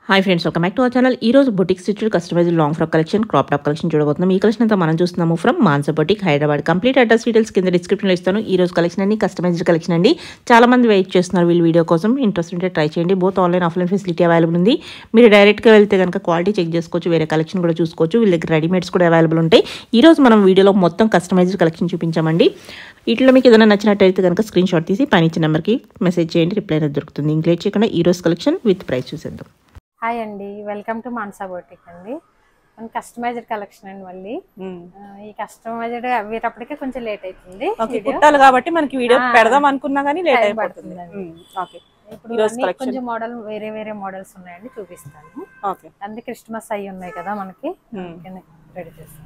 Hi friends welcome back to our channel ఈ రోజు boutique stitched customized long frock collection crop top collection చూడబోతున్నాం ఈ collection అంతా మనం చూస్తున్నాము from Mansa boutique Hyderabad complete address details కింద డిస్క్రిప్షన్లో ఇస్తాను ఈ రోజు కలెక్షన్ అన్ని కస్టమైజ్డ్ కలెక్షన్ అండి చాలా మంది వెయిట్ చేస్తున్నారు వీళ్ళు వీడియో కోసం ఇంట్రెస్ట్ ఉంటే ట్రై చేయండి both online offline facility available ఉంది మీరు డైరెక్ట్గా వెళ్తే కనుక క్వాలిటీ చెక్ చేసుకోవచ్చు వేరే కలెక్షన్ కూడా చూసుకోవచ్చు వీళ్ళ దగ్గర రెడీమేడ్స్ కూడా అవైలబుల్ ఉంటాయి ఈ రోజు మనం వీడియోలో మొత్తం కస్టమైజ్డ్ కలెక్షన్ చూపించామండి వీటిలో మీకు ఏదైనా నచ్చినట్టయితే కనుక స్క్రీన్ షాట్ తీసి పైన ఇచ్చిన నెంబర్కి మెసేజ్ చేయండి రిప్లై అనేది దొరుకుతుంది ఇంక్లేట్ చేయకుండా ఈ రోజు కలెక్షన్ విత్ ప్రైస్ చూసేద్దాం హాయ్ అండి వెల్కమ్ టు మాన్సా బోటిక్ అండి మన కస్టమైజ్డ్ కలెక్షన్ అండి మళ్ళీ ఆ, ఈ కస్టమైజ్డ్ అవ్వేటప్పటికే కొంచెం లేట్ అవుతుంది ఓకే video. కుట్టాలి కాబట్టి మనకి వీడియో ఆ. పెడదాం అనుకున్నా కానీ లేట్ Time అయిపోతుంది పడుతుందండి. ఓకే ఇప్పుడు ఈరోజు అన్ని collection. కొంచెం మోడల్ వేరే వేరే మోడల్స్ ఉన్నాయండి చూపిస్తాను ఓకే అందుకే క్రిస్మస్ అయ్యి ఉన్నాయి కదా మనకి Hmm. రెడీ చేస్తాను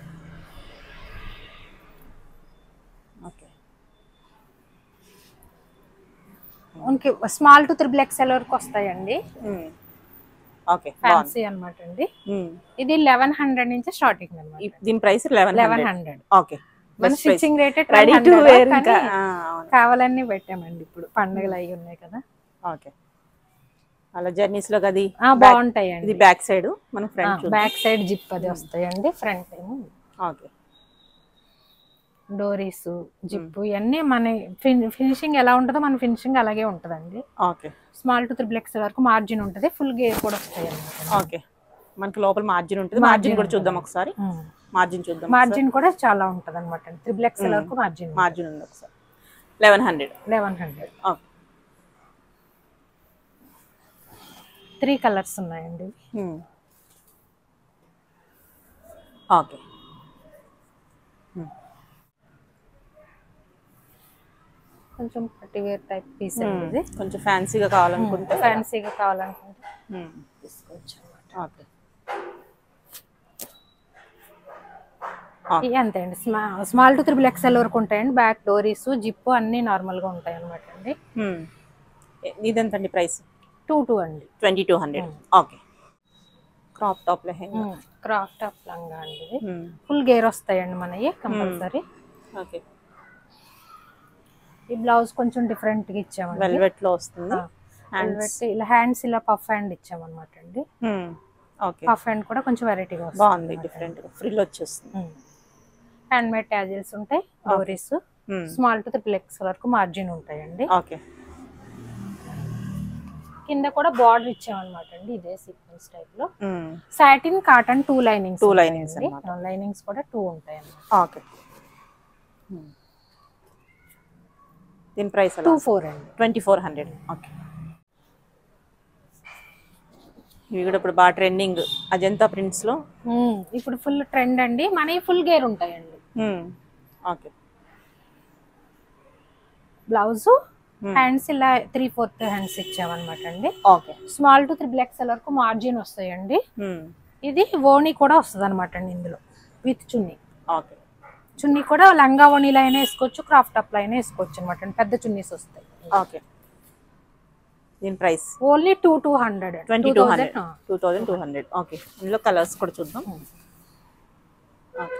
ఓకే మనకి స్మాల్ టు త్రిబుల్ ఎక్స్ఎల్ వరకు వస్తాయండి ఓకే బాగుంది ఫ్యాన్సీ అనమాట అండి ఉమ్. ఇది లెవెన్ హండ్రెడ్ నుంచి స్టార్టింగ్ అనమాట ఈ- దీని price eleven eleven hundred okay మన stitching rate ready to wear ఇంకా ఆ, అవును. కావాలన్నీ పెట్టామండి ఇప్పుడు పండుగలు అయి ఉన్నాయి కదా ఓకే అలా జర్నీస్ లో అది ఆ, బాగుంటాయండి ఇది బ్యాక్ సైడ్ మన ఫ్రంట్ బ్యాక్ సైడ్ జిప్ అది వస్తాయండి ఫ్రంట్ ఏమో ఓకే డోరీస్ జిప్ ఇవన్నీ మన ఫినిషింగ్ ఎలా ఉంటుందో మన ఫినిషింగ్ అలాగే ఉంటుందండి okay small to triple X వరకు మార్జిన్ ఉంటుంది ఫుల్ గేర్ కూడా వస్తాయి ఓకే మనకి లోపల మార్జిన్ ఉంటుంది మార్జిన్ కూడా చూద్దాం ఒకసారి మార్జిన్ చూద్దాం మార్జిన్ కూడా చాలా ఉంటుంది అనమాట త్రిబుల్ ఎక్స్ వరకు మార్జిన్ మార్జిన్ ఉంది ఒకసారి eleven hundred eleven hundred okay three colours ఉన్నాయండి ఓకే కొంచెం పట్టి వేర్ టైప్ పీస్ అండి ఇది కొంచెం ఫ్యాన్సీగా కావాలనుకుంటే ఫ్యాన్సీగా కావాలనుకుంటే ఉమ్. తీసుకోవచ్చు అనమాట ఓకే ఇవి అంతే అండి స్మాల్ టు త్రిబుల్ ఎక్స్ఎల్ వరకు ఉంటాయండి బ్యాక్ డోరీస్ జిప్ అన్ని నార్మల్ గా ఉంటాయి అనమాట అండి హ్మ్. ఎ- ఇదెంతండి ప్రైస్ టూ టూ అండి twenty two hundred okay crop top lehenga crop top లంగా అండి ఇది హ్మ్. ఫుల్ గేర్ వస్తాయండి మనవి కంపల్సరీ ఓకే ఈ బ్లౌజ్ కొంచెం డిఫరెంట్ గా ఇచ్చామండి వెల్వెట్ లో వస్తుంది Velvet ఇలా హ్యాండ్స్ ఇలా పఫ్ హ్యాండ్ ఇచ్చామన్నమాట అండి హ్మ్. ఓకే పఫ్ హ్యాండ్ కూడా కొంచెం వెరైటీగా వస్తుంది బాగుంది డిఫరెంట్ ఫ్రిల్ వచ్చేస్తుంది హ్యాండ్ మేడ్ ట్యాజిల్స్ ఉంటాయి డోరీస్ హ్మ్. స్మాల్ టు త్రిపుల్ ఎక్స్ వరకు మార్జిన్ ఉంటాయండి ఓకే కింద కూడా బార్డర్ ఇచ్చామన్నమాట అండి ఇదే సీక్వెన్స్ టైప్ లో హ్మ్. Satin cotton two linings Two linings linings కూడా టూ ఉంటాయి అన్నమాట ఓకే హ్మ్. దీని ప్రైస్ టూ ఫోర్ అండి ట్వంటీ ఫోర్ హండ్రెడ్ ఓకే ఇవి కూడా ఇప్పుడు బాగా ట్రెండింగ్ అజంతా ప్రింట్స్ లో ఉమ్, ఇప్పుడు ఫుల్ ట్రెండ్ అండి మనవి ఫుల్ గేర్ ఉంటాయండి హ్మ్. ఓకే బ్లౌజ్ హ్యాండ్స్ ఇలా త్రీ ఫోర్త్ హ్యాండ్స్ ఇచ్చామన్నమాట అండి okay small to triple XL వరకు మార్జిన్ వస్తాయండి హ్మ్. ఇది ఓణి కూడా వస్తుంది అనమాట అండి ఇందులో విత్ చున్నీ ఓకే చున్నీ కూడా లంగా ఓణీలో అయినా వేసుకోవచ్చు క్రాఫ్ట్ టాప్ లో అయినా వేసుకోవచ్చు అనమాట అండి పెద్ద చున్నీస్ వస్తాయి ఓకే దీని price only two two hundred twenty two hundred two thousand two hundred okay ఇందులో కలర్స్ కూడా చూద్దాం ఓకే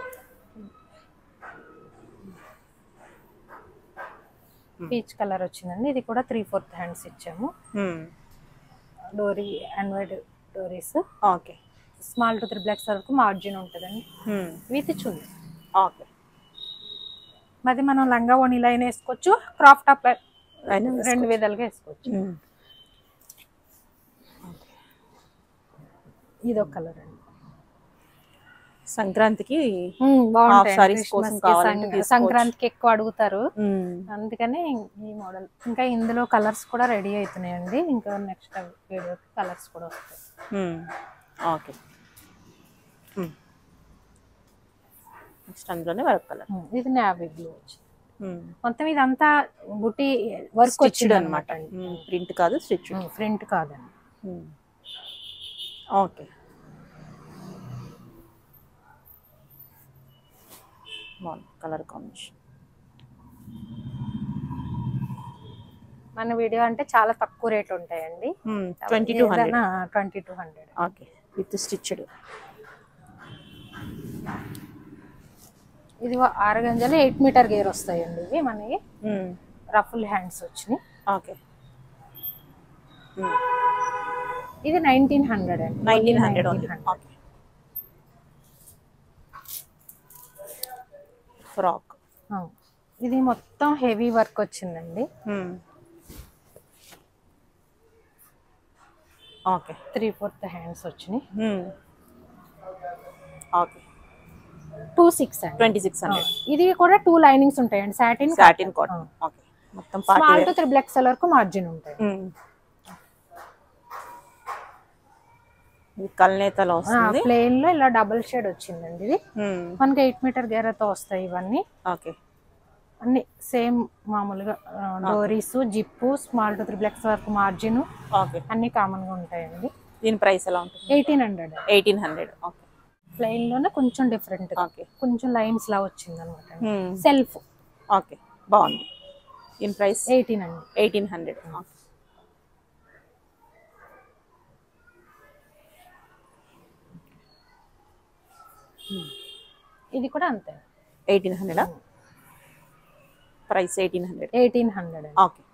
పీచ్ కలర్ వచ్చిందండి ఇది కూడా త్రీ ఫోర్త్ హ్యాండ్స్ ఇచ్చాము హ్మ్. డోరీ అన్వైడ్ doris okay small to triple X వరకు మార్జిన్ ఉంటుందండి హ్మ్. విత్ చున్నీ ఓకే మరి మనం లంగా ఓణీలో అయినా వేసుకోవచ్చు క్రాఫ్ట్ టాప్ అయినా రెండు విధాలుగా వేసుకోవచ్చు హ్మ్. ఇది ఒక కలర్ అండి సంక్రాంతికి బాగుంటాయి sarees కోసం కావాలంటే తీసుకోవచ్చు. సంక్రాంతికి ఎక్కువ అడుగుతారు హ్మ్. అందుకని ఈ మోడల్ ఇంకా ఇందులో కలర్స్ కూడా రెడీ అవుతున్నాయండి ఇంకా నెక్స్ట్ వీడియోకి కలర్స్ కూడా వస్తాయి హ్మ్. ఓకే హ్మ్. నెక్స్ట్ అందులోనే వర్క్ కలర్ ఉమ్, ఇది నావీ బ్లూ వచ్చింది హ్మ్. మొత్తం ఇదంతా బుట్టి వర్క్ స్టిచ్డ్ వచ్చింది అనమాట అనమాట ప్రింట్ కాదు స్టిచ్ ఫ్రంట్ కాదండి ఓకే బాగుంది కలర్ కాంబినేషన్ మన వీడియో అంటే చాలా తక్కువ రేట్ ఉంటాయండి twenty two hundred twenty two hundred okay with stitched ఇది ఆరు గంజలు ఎయిట్ మీటర్ గేర్ వస్తాయండి ఇవి మనకి రఫుల్ హ్యాండ్స్ వచ్చినాయి ఓకే ఇది నైన్టీన్ హండ్రెడ్ అండి nineteen hundred only 1900. Okay frock ఆ. ఇది మొత్తం హెవీ వర్క్ వచ్చిందండి ఓకే త్రీ ఫోర్త్ హ్యాండ్స్ వచ్చినాయి ఓకే టూ సిక్స్ అండి ట్వంటీ సిక్స్ హండ్రెడ్ ఇది కూడా టూ లైనింగ్స్ ఉంటాయండి సాటిన్ సాటిన్ కాటన్ ఓకే మొత్తం small party to triple XL వరకు మార్జిన్ ఉంటాయి ఇది కల్నేతలో వస్తుంది ప్లెయిన్ లో ఇలా డబుల్ షేడ్ వచ్చిందండి ఇది మ్మ్. మనకి ఎయిట్ మీటర్ గేరతో వస్తాయి ఇవన్నీ ఓకే అన్ని సేమ్ మామూలుగా doris zip small to triple X వరకు మార్జిన్ ఓకే అన్ని కామన్ గా ఉంటాయండి దీని ప్రైస్ ఎలా ఉంటుంది eighteen hundred eighteen hundred okay plain లోనే కొంచెం డిఫరెంట్ ఓకే కొంచెం లైన్స్ లా వచ్చింది అనమాట సెల్ఫ్ ఓకే బాగుంది దీని ప్రైస్ ఎయిటీన్ అండి ఎయిటీన్ హండ్రెడ్ ఇది కూడా అంతే ఎయిటీన్ హండ్రెడా price eighteen hundred eighteen hundred అండి ఓకే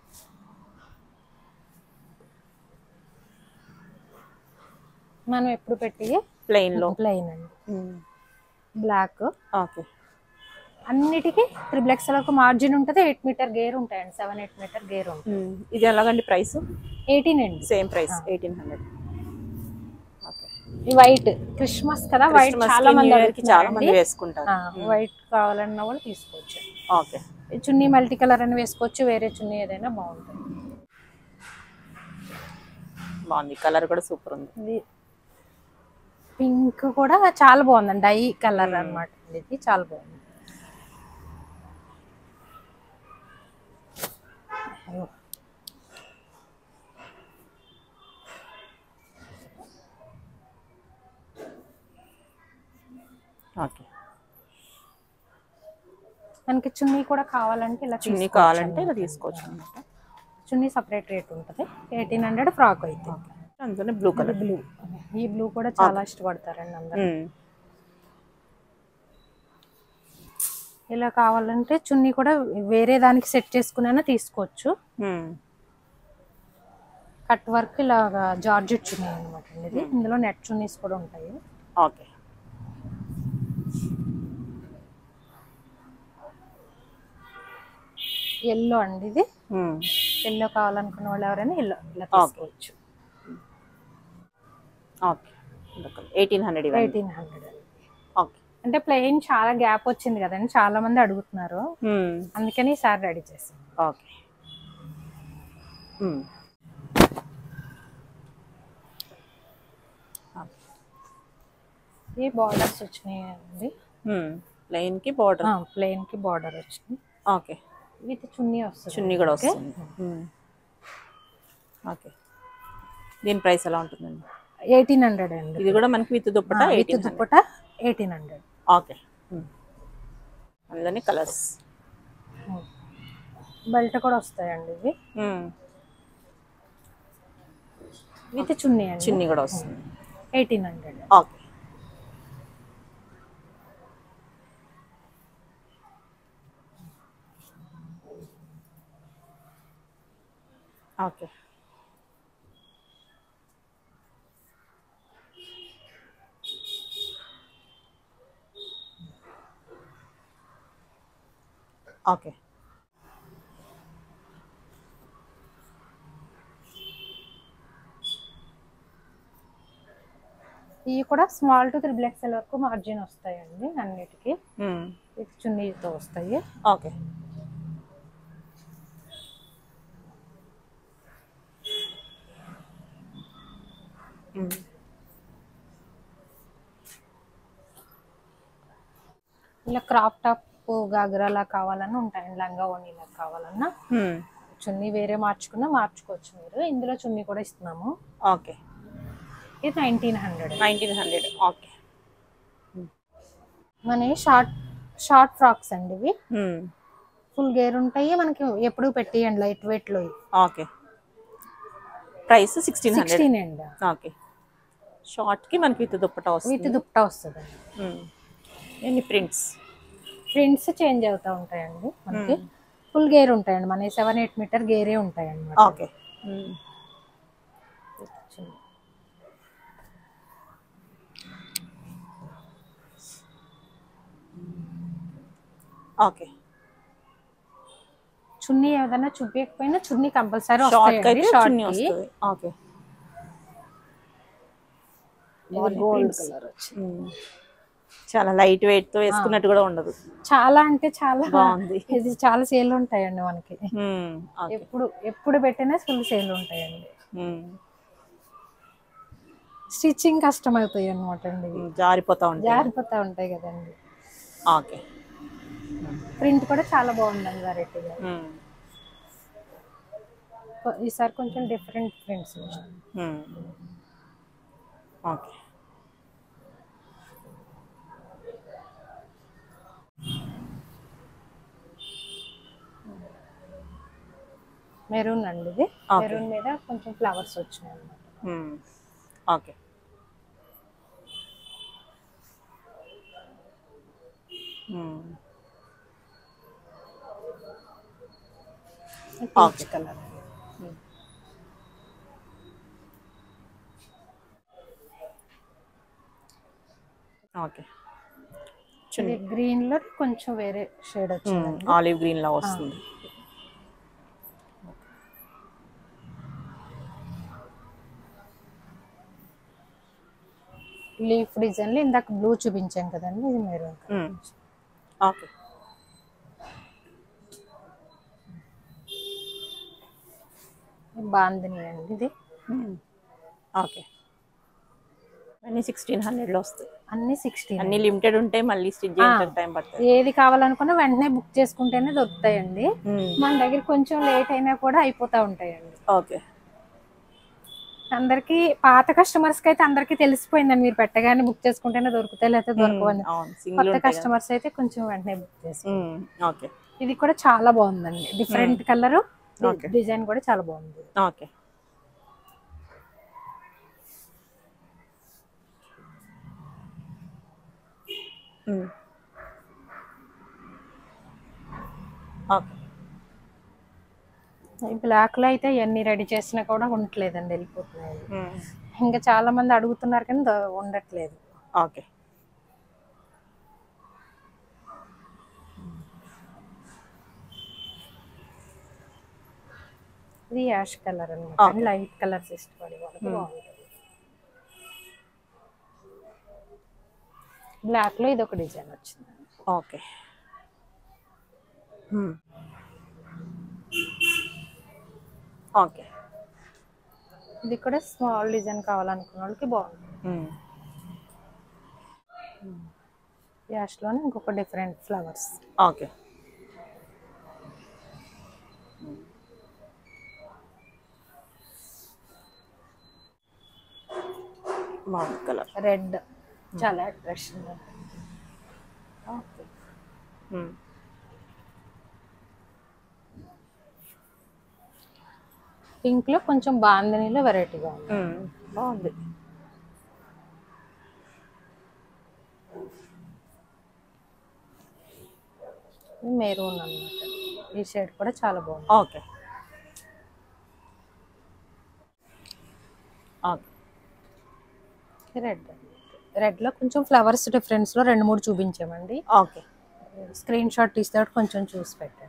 మనం ఎప్పుడు పెట్టి ప్లెయిన్ లో ప్లెయిన్ అండి బ్లాక్ ఓకే అన్నిటికీ త్రిబుల్ ఎక్స్ వరకు మార్జిన్ ఉంటుంది ఎయిట్ మీటర్ గేర్ ఉంటాయండి సెవెన్ ఎయిట్ మీటర్ గేర్ ఉంటుంది ఇది ఎలాగండి ప్రైస్ ఎయిటీన్ అండి same price eighteen hundred okay ఈ వైట్ క్రిస్మస్ కదా వైట్ చాలా మంది కి చాలా మంది వేసుకుంటారు వైట్ కావాలన్న వాళ్ళు తీసుకోవచ్చు ఓకే ఈ చున్నీ మల్టీ కలర్ అని వేసుకోవచ్చు వేరే చున్నీ ఏదైనా బాగుంటుంది బాగుంది కలర్ కూడా సూపర్ ఉంది ఇది పింక్ కూడా చాలా బాగుందండి డై కలర్ అన్నమాట ఇది చాలా బాగుంది అయ్యో. ఓకే మనకి చున్నీ కూడా కావాలంటే ఇలా చున్నీ తీసుకోవచ్చు కావాలంటే ఇలా అన్నమాట. తీసుకోవచ్చు అనమాట చున్నీ సపరేట్ రేట్ ఉంటుంది ఎయిటీన్ హండ్రెడ్ ఫ్రాక్ అయితే అందులోనే బ్లూ కలర్ బ్లూ ఈ బ్లూ కూడా చాలా ఇష్టపడతారండి అందరు ఇలా కావాలంటే చున్నీ కూడా వేరే దానికి సెట్ చేసుకునైనా తీసుకోవచ్చు కట్ వర్క్ ఇలాగా జార్జెట్ చున్నీ అనమాట అండి ఇది ఇందులో నెట్ చున్నీస్ కూడా ఉంటాయి ఓకే ఎల్లో అండి ఇది ఎల్లో కావాలనుకున్న వాళ్ళు ఎవరైనా ఎల్లో ఇలా తీసుకోవచ్చు ఓకే ఎయిటీన్ హండ్రెడ్ ఇవ్వండి ఎయిటీన్ హండ్రెడ్ ఓకే అంటే ప్లెయిన్ చాలా గ్యాప్ వచ్చింది కదండి చాలా మంది అడుగుతున్నారు అందుకని ఈసారి రెడీ చేసాం ఓకే ఈ బార్డర్స్ వచ్చినాయి అండి ప్లెయిన్ కి బార్డర్ ప్లెయిన్ కి బార్డర్ వచ్చింది ఓకే విత్ చున్నీ వస్తుంది చున్నీ కూడా వస్తుంది ఓకే దీని ప్రైస్ ఎలా ఉంటుందండి ఎయిటీన్ హండ్రెడ్ అండి ఇది కూడా మనకి with dupatta with eighteen dupatta eighteen hundred okay అందులోని కలర్స్ బెల్ట్ కూడా వస్తాయండి ఇవి విత్ చున్నీ అండి చున్నీ కూడా వస్తుంది eighteen hundred okay okay okay ఇవి కూడా స్మాల్ టు త్రిబుల్ ఎక్స్ఎల్ వరకు మార్జిన్ వస్తాయండి అన్నిటికీ విత్ చున్నీతో వస్తాయి ఓకే ఇలా క్రాప్ టాప్ గాగ్రాలా కావాలన్నా ఉంటాయండి లంగా ఓణీలా కావాలన్నా చున్నీ వేరే మార్చుకున్నా మార్చుకోవచ్చు మీరు ఇందులో చున్నీ కూడా ఇస్తున్నాము ఓకే ఇది nineteen hundred nineteen hundred okay మన షార్ట్ షార్ట్ ఫ్రాక్స్ అండి ఇవి ఫుల్ గేర్ ఉంటాయి మనకి ఎప్పుడు పెట్టియండి లైట్ వెయిట్ లో okay price sixteen hundred sixteen అండి ఓకే షార్ట్ కి మనకి విత్ దుప్పట విత్ వస్తుంది దుప్పటా వస్తుంది ఎన్ని ప్రింట్స్ ప్రింట్స్ చేంజ్ అవుతూ ఉంటాయండి మనకి ఫుల్ గేర్ ఉంటాయండి మన సెవెన్ ఎయిట్ మీటర్ గేరే ఉంటాయి అన్నమాట ఓకే ఓకే చున్నీ ఏదైనా చూపించకపోయినా చున్నీ కంపల్సరీ షార్ట్ వస్తాయండి అయితే షార్ట్ చున్నీ వస్తుంది ఓకే గోల్డ్ కలర్ వచ్చి చాలా లైట్ వెయిట్ తో వేసుకున్నట్టు కూడా ఉండదు చాలా అంటే చాలా బాగుంది. ఇది చాలా సేల్ ఉంటాయండి మనకి మ్మ్. ఓకే ఎప్పుడు ఎప్పుడు పెట్టినా ఫుల్ సేల్ ఉంటాయండి మ్మ్. స్టిచ్చింగ్ కష్టం అవుతాయి అనమాట అండి ఇవి. జారిపోతా ఉంటాయి జారిపోతా ఉంటాయి కదండి ఓకే ప్రింట్ కూడా చాలా బాగుందండి వెరైటీగా మ్మ్. ఈసారి కొంచెం డిఫరెంట్ ప్రింట్స్ వచ్చాయి మ్మ్. ఓకే మెరూన్ అండి ఇది Okay. మెరూన్ మీద కొంచెం ఫ్లవర్స్ వచ్చినాయి అన్నమాట మ్మ్. ఓకే మ్మ్. పీచ్ కలర్ ఓకే ఇది గ్రీన్ లో కొంచెం వేరే షేడ్ వచ్చింది ఆలివ్ గ్రీన్ లా వస్తుంది లీఫ్ డిజైన్ లో ఇందాక బ్లూ చూపించాం కదండి ఇది మెరూన్ మ్మ్. ఓకే బాందిని అండి ఇది మ్మ్. ఓకే అన్ని సిక్స్టీన్ హండ్రెడ్లో వస్తాయి అన్ని సిక్స్టీ అన్ని లిమిటెడ్ ఉంటాయి మళ్ళీ స్టిచ్ చేయడానికి టైం పడుతుంది ఏది కావాలనుకున్నా వెంటనే బుక్ చేసుకుంటేనే దొరుకుతాయండి మన దగ్గర కొంచెం లేట్ అయినా కూడా అయిపోతా ఉంటాయండి ఓకే అందరికి పాత కస్టమర్స్ కి అయితే అందరికి తెలిసిపోయిందండి మీరు పెట్టగానే బుక్ చేసుకుంటేనే దొరుకుతాయి లేకపోతే దొరకవని అవును సింగిల్ కొత్త ఉంటాయి కదా. కస్టమర్స్ అయితే కొంచెం వెంటనే బుక్ చేసి మ్మ్. ఓకే ఇది కూడా చాలా బాగుందండి డిఫరెంట్ కలర్ Okay. డిజైన్ కూడా చాలా బాగుంది ఓకే మ్మ్. ఓకే ఈ బ్లాక్ లో అయితే ఎన్ని రెడీ చేసినా కూడా ఉండట్లేదండి వెళ్ళిపోతున్నాయి మ్మ్. ఇంకా చాలా మంది అడుగుతున్నారు కానీ ద- ఉండట్లేదు ఓకే ఇది యాష్ కలర్ అనమాట Okay. లైట్ కలర్స్ ఇష్టపడే వాళ్ళకి బాగుంటుంది బ్లాక్ లో ఇది ఒక డిజైన్ వచ్చింది ఓకే మ్మ్. ఓకే ఇది కూడా స్మాల్ డిజైన్ కావాలనుకున్న వాళ్ళకి బాగుంటుంది మ్మ్. యాష్ లోనే ఇంకొక డిఫరెంట్ ఫ్లవర్స్ ఓకే బాగుంది కలర్ రెడ్ చాలా అట్రాక్షన్ ఓకే మ్మ్. పింక్ లో కొంచెం బాందినీలో వెరైటీగా ఉంది మ్మ్. బాగుంది మెరూన్ అన్నమాట ఈ షేడ్ కూడా చాలా బాగుంది ఓకే ఓకే రెడ్ రెడ్ లో కొంచెం ఫ్లవర్స్ డిఫరెన్స్ లో రెండు మూడు చూపించామండి ఓకే స్క్రీన్ షాట్ తీస్తే కొంచెం చూసి పెట్టండి